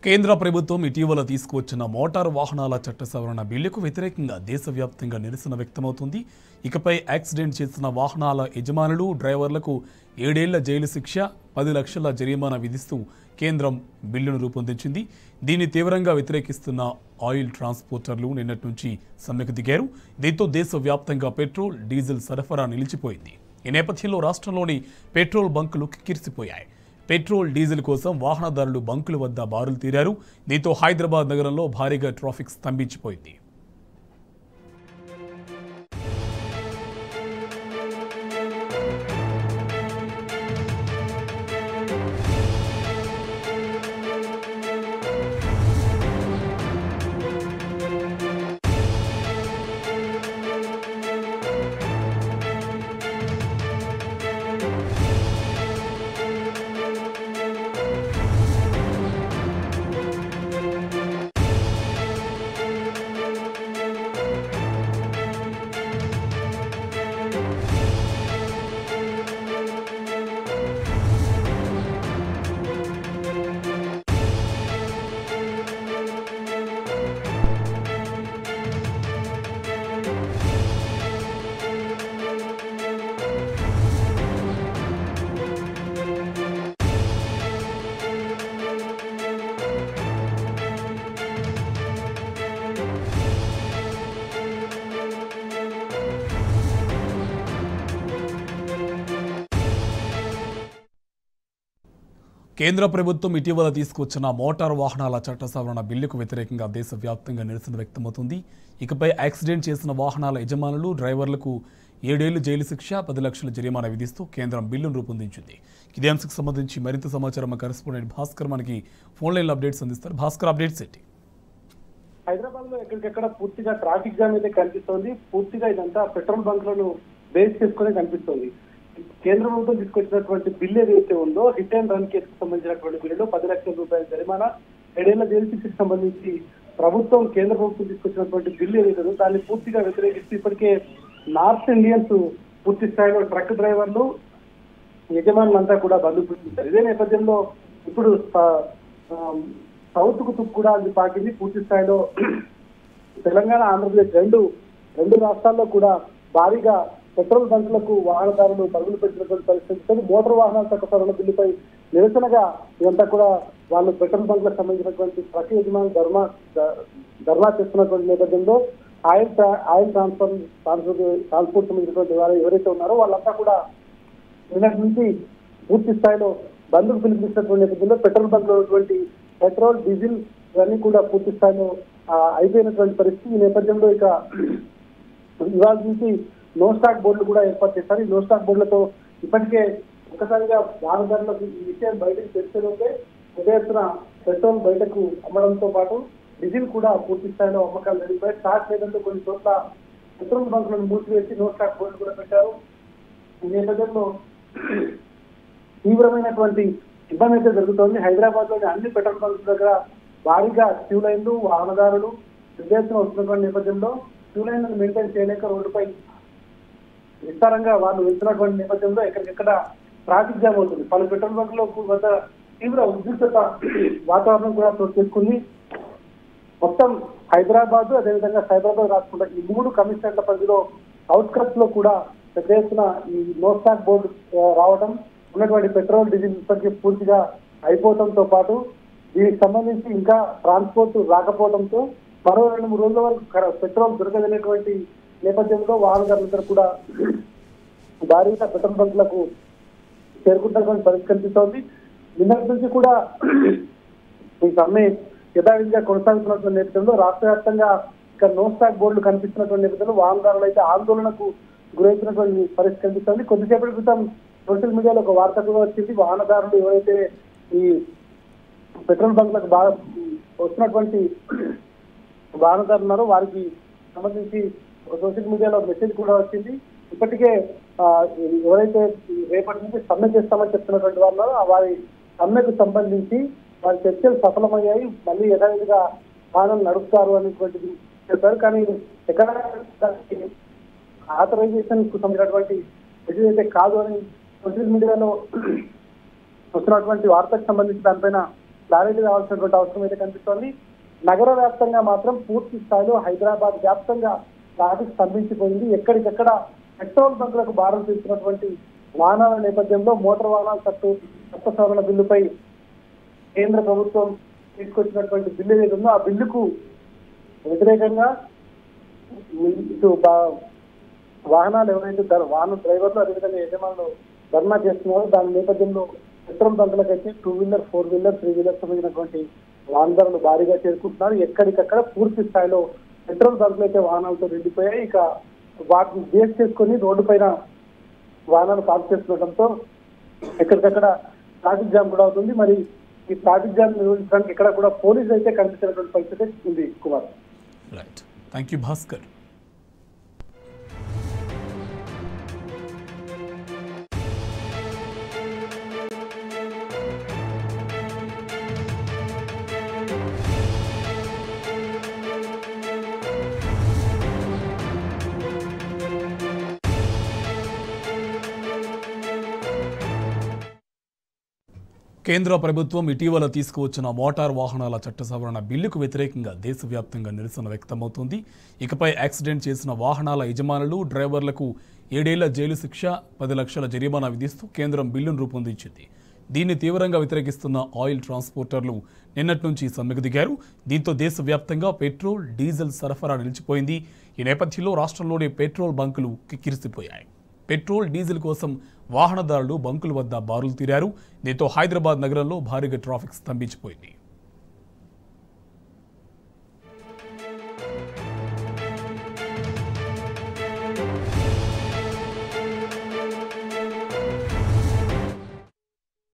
కేంద్ర ప్రభుత్వం ఇటీవల తీసుకువచ్చిన మోటారు వాహనాల చట్ట సవరణ బిల్లుకు వ్యతిరేకంగా దేశవ్యాప్తంగా నిరసన వ్యక్తమవుతుంది ఇకపై యాక్సిడెంట్ చేసిన వాహనాల యజమానులు డ్రైవర్లకు ఏడేళ్ల జైలు శిక్ష పది లక్షల జరిమానా విధిస్తూ కేంద్రం బిల్లును రూపొందించింది దీన్ని తీవ్రంగా వ్యతిరేకిస్తున్న ఆయిల్ ట్రాన్స్పోర్టర్లు నిన్నటి నుంచి సమ్మెకు దిగారు దీంతో దేశవ్యాప్తంగా పెట్రోల్ డీజిల్ సరఫరా నిలిచిపోయింది ఈ నేపథ్యంలో రాష్ట్రంలోని పెట్రోల్ బంకులు కిక్కిరిసిపోయాయి పెట్రోల్ డీజిల్ కోసం వాహనదారులు బంకుల వద్ద బారులు తీరారు దీంతో హైదరాబాద్ నగరంలో భారీగా ట్రాఫిక్ స్తంభించిపోయింది కేంద్ర ప్రభుత్వం ఇటీవల తీసుకొచ్చిన మోటారు వాహనాల చట్ట సవరణ బిల్లుకు వ్యతిరేకంగా దేశవ్యాప్తంగా నిరసన వ్యక్తమవుతుంది ఇకపై యాక్సిడెంట్ చేసిన వాహనాల యజమానులు డ్రైవర్లకు ఏడేళ్లు జైలు శిక్ష పది లక్షల జరిమానా విధిస్తూ కేంద్రం బిల్లును రూపొందించింది ఇదే అంశకు సంబంధించి మరింత సమాచారం మా కరెస్పాండెంట్ భాస్కర్ మనకి ఫోన్ లైన్లో అప్డేట్స్ అందిస్తారు భాస్కర్ అప్డేట్స్ ఏంటి హైదరాబాద్ లో ఎక్కడికెక్కడ పూర్తిగా ట్రాఫిక్ జామ్ అయితే కనిపిస్తోంది పూర్తిగా ఇదంతా పెట్రోల్ బంక్లను బేస్ చేసుకునే కనిపిస్తోంది కేంద్ర ప్రభుత్వం తీసుకొచ్చినటువంటి బిల్ ఏదైతే ఉందో హిట్ అండ్ రన్ కేసుకు సంబంధించినటువంటి బిల్లులో పది లక్షల రూపాయల జరిమానా ఏడేళ్ల జైలు శిక్షకు సంబంధించి ప్రభుత్వం కేంద్ర ప్రభుత్వం తీసుకొచ్చినటువంటి బిల్లు ఏదైతే ఉందో దాన్ని పూర్తిగా వ్యతిరేకిస్తూ ఇప్పటికే నార్త్ ఇండియన్స్ పూర్తి స్థాయిలో ట్రక్ డ్రైవర్లు యజమానులంతా కూడా బంద్ పుట్టించారు ఇదే నేపథ్యంలో ఇప్పుడు సౌత్ కు తుక్కు కూడా అది పాకింది పూర్తి స్థాయిలో తెలంగాణ ఆంధ్రప్రదేశ్ రెండు రెండు రాష్ట్రాల్లో కూడా భారీగా పెట్రోల్ బంకులకు వాహనదారులు పరుగులు పెట్టినటువంటి పరిస్థితి మోటార్ వాహనాల చట్ట సవరణ బిల్లుపై నిరసనగా ఇదంతా కూడా వాళ్ళు పెట్రోల్ బంకులకు సంబంధించినటువంటి ప్రతి యజమాని ధర్మా ధర్నా చేస్తున్నటువంటి నేపథ్యంలో ఆయిల్ ట్రా- ఆయిల్ ట్రాన్స్ఫర్ ట్రాన్స్పోర్ట్ ట్రాన్స్పోర్ట్ సంబంధించినటువంటి వారు ఎవరైతే ఉన్నారో వాళ్ళంతా కూడా నిన్నటి నుంచి పూర్తి స్థాయిలో బంద్కు పిలుపునిచ్చినటువంటి నేపథ్యంలో పెట్రోల్ బంక్ లో ఉన్నటువంటి పెట్రోల్ డీజిల్ ఇవన్నీ కూడా పూర్తి స్థాయిలో ఆ, అయిపోయినటువంటి పరిస్థితి ఈ నేపథ్యంలో ఇక ఇవాళ నుంచి నో స్టాక్ బోర్డులు కూడా ఏర్పాటు చేశారు ఈ నో స్టాక్ బోర్డులతో ఇప్పటికే ఒక్కసారిగా వాహనదారులకు ఈ విషయం బయటకు తెలిసేలోపే పెద్ద ఎత్తున పెట్రోల్ బయటకు అమ్మడంతో పాటు డీజిల్ కూడా పూర్తి స్థాయిలో అమ్మకాలు జరిగిపోయి స్టాక్ లేదంటే కొన్ని చోట్ల పెట్రోల్ బంకులను మూసివేసి నో స్టాక్ బోర్డులు కూడా పెట్టారు ఈ నేపథ్యంలో తీవ్రమైనటువంటి ఇబ్బంది అయితే జరుగుతోంది హైదరాబాద్ లోని అన్ని పెట్రోల్ బంక్స్ దగ్గర భారీగా క్యూ లైన్లు వాహనదారులు విదేశం వస్తున్నటువంటి నేపథ్యంలో క్యూ లైన్లను మెయింటైన్ చేయలేక రోడ్డుపై విస్తారంగా వాళ్ళు వెళ్తున్నటువంటి నేపథ్యంలో ఎక్కడికెక్కడ ట్రాఫిక్ జామ్ అవుతుంది పలు పెట్రోల్ బంక్ లో వద్ద తీవ్ర ఉద్రిక్తత వాతావరణం కూడా చోటు చేసుకుంది మొత్తం హైదరాబాద్ అదేవిధంగా సైబరాబాద్ రాష్ట్రంలో ఈ మూడు కమిషనర్ల పరిధిలో అవుట్స్కట్స్ లో కూడా పెద్ద ఎత్తున ఈ నో స్టాక్ బోర్డు ఆ, రావడం ఉన్నటువంటి పెట్రోల్ డీజిల్ ఇప్పటికీ పూర్తిగా అయిపోవడంతో పాటు దీనికి సంబంధించి ఇంకా ట్రాన్స్పోర్ట్ రాకపోవడంతో మరో రెండు మూడు రోజుల వరకు కర- పెట్రోల్ దొరకదనేటువంటి నేపథ్యంలో వాహనదారులందరూ కూడా భారీగా పెట్రోల్ బంకులకు చేరుకుంటున్నటువంటి పరిస్థితి కనిపిస్తోంది నిన్నటి నుంచి కూడా ఈ సమ్మె యథావిధిగా కొనసాగుతున్నటువంటి నేపథ్యంలో రాష్ట్ర వ్యాప్తంగా ఇక్కడ నో స్టాక్ బోర్డులు కనిపిస్తున్నటువంటి నేపథ్యంలో వాహనదారులు అయితే ఆందోళనకు గురవుతున్నటువంటి పరిస్థితి కనిపిస్తోంది కొద్దిసేపటి క్రితం సోషల్ మీడియాలో ఒక వార్త కూడా వచ్చింది వాహనదారులు ఎవరైతే ఈ పెట్రోల్ బంక్లకు బాగా వస్తున్నటువంటి వాహనదారులు ఉన్నారో వారికి సంబంధించి సోషల్ మీడియాలో మెసేజ్ కూడా వచ్చింది ఇప్పటికే ఆ, ఎవరైతే రేపటి నుంచి సమ్మె చేస్తామని చెప్తున్నటువంటి వారు ఉన్నారో ఆ వారి సమ్మెకు సంబంధించి వారి చర్చలు సఫలమయ్యాయి మళ్ళీ యథావిధిగా వాహనం నడుపుతారు అనేటువంటిది చెప్పారు కానీ ఎక్కడ ఆథరైజేషన్ కు సంబంధించినటువంటి మెసేజ్ అయితే కాదు అని సోషల్ మీడియాలో వస్తున్నటువంటి వార్తకు సంబంధించి దానిపైన క్లారిటీ రావాల్సినటువంటి అవసరం అయితే కనిపిస్తోంది నగర వ్యాప్తంగా మాత్రం పూర్తి స్థాయిలో హైదరాబాద్ వ్యాప్తంగా ట్రాఫిక్ స్తంభించిపోయింది ఎక్కడికెక్కడ పెట్రోల్ బంకులకు భారం తీస్తున్నటువంటి వాహనాల నేపథ్యంలో మోటార్ వాహనాల చట్టు చట్ట సవరణ బిల్లుపై కేంద్ర ప్రభుత్వం తీసుకొచ్చినటువంటి బిల్లు ఏదైతే ఉందో ఆ బిల్లుకు వ్యతిరేకంగా ఇటు బా- వాహనాలు ఎవరైతే ధర- వాహన డ్రైవర్లు అదేవిధంగా యజమానులు ధర్నా చేస్తున్నారో దాని నేపథ్యంలో పెట్రోల్ బంకులకైతే two wheeler four wheeler three wheeler సంబంధించినటువంటి వాహనదారులు భారీగా చేరుకుంటున్నారు ఎక్కడికక్కడ పూర్తి స్థాయిలో పెట్రోల్ బంకులు అయితే వాహనాలతో నిండిపోయాయి ఇక వాటిని బేస్ చేసుకొని రోడ్డు పైన వాహనాలు పార్క్ చేస్తుండటంతో ఎక్కడికక్కడ ట్రాఫిక్ జామ్ కూడా అవుతుంది మరి ఈ ట్రాఫిక్ జామ్ నిర్వహించడానికి ఇక్కడ కూడా పోలీసులు అయితే కనిపించినటువంటి పరిస్థితి ఉంది Kumar right thank you Bhaskar కేంద్ర ప్రభుత్వం ఇటీవల తీసుకువచ్చిన మోటార్ వాహనాల చట్ట సవరణ బిల్లుకు వ్యతిరేకంగా దేశవ్యాప్తంగా నిరసన వ్యక్తమవుతోంది ఇకపై యాక్సిడెంట్ చేసిన వాహనాల యజమానులు డ్రైవర్లకు ఏడేళ్ల జైలు శిక్ష పది లక్షల జరిమానా విధిస్తూ కేంద్రం బిల్లును రూపొందించింది దీన్ని తీవ్రంగా వ్యతిరేకిస్తున్న ఆయిల్ ట్రాన్స్పోర్టర్లు నిన్నటి నుంచి సమ్మెకు దిగారు దీంతో దేశవ్యాప్తంగా పెట్రోల్ డీజిల్ సరఫరా నిలిచిపోయింది ఈ నేపథ్యంలో రాష్ట్రంలోని పెట్రోల్ బంకులు కిక్కిరిసిపోయాయి పెట్రోల్ డీజిల్ కోసం వాహనదారులు బంకుల వద్ద బారులు తీరారు దీంతో హైదరాబాద్ నగరంలో భారీగా ట్రాఫిక్ స్తంభించిపోయింది